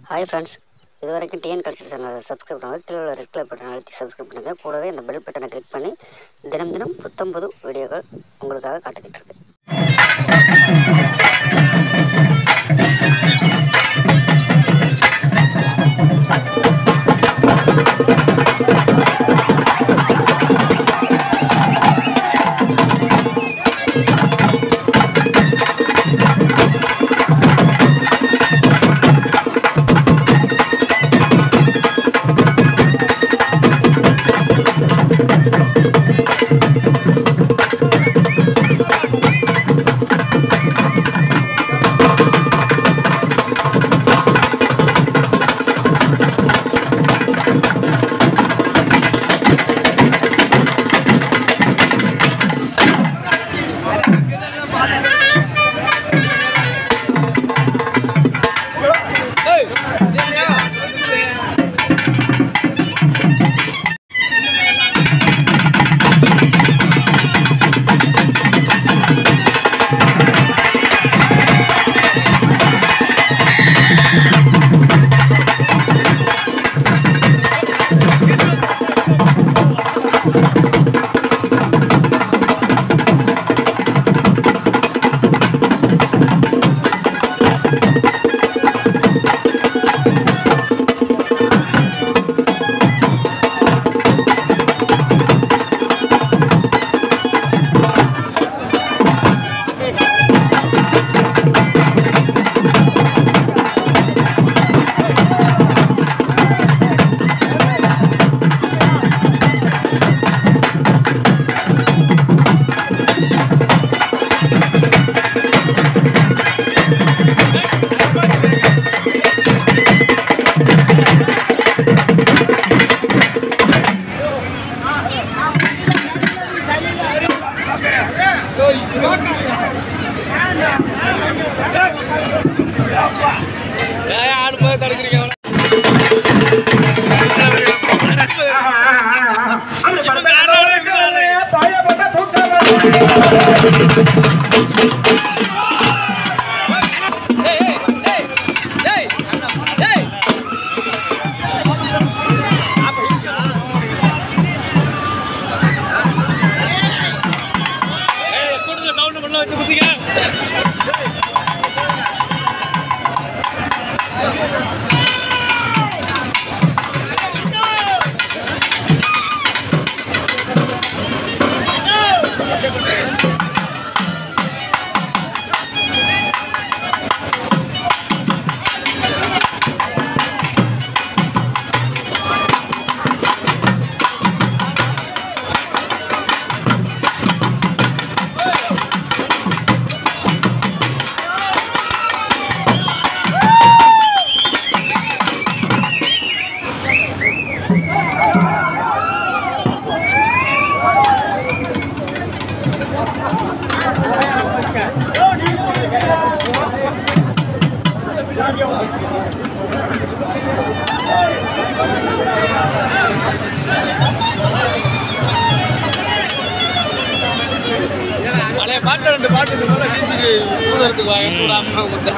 Hi friends இது வரைக்கும் TN culture சேனலை சப்ஸ்கிரைப் பண்ணுங்கள் கீழே உள்ள ரெட் கலர் பட்டனை அழுத்தி சப்ஸ்கிரைப் பண்ணுங்கள் கூடவே இந்த பெல் பட்டனை கிளிக் பண்ணி தினம் தினம் புத்தம் புது வீடியோக்கள் உங்களுக்காக காத்துக்கிட்டு இருக்கு ஏன் ஆடும்போது தடுக்கிறீங்க அவனை? ஏய், கூட்டத்துல sound பண்ண வச்சு குத்திக்க. பழைய பாட்டு ரெண்டு பாட்டு இந்த மாதிரி வீசிட்டு ஊதுறதுக்கு வா, என் கூட அம்மா கொடுத்தா.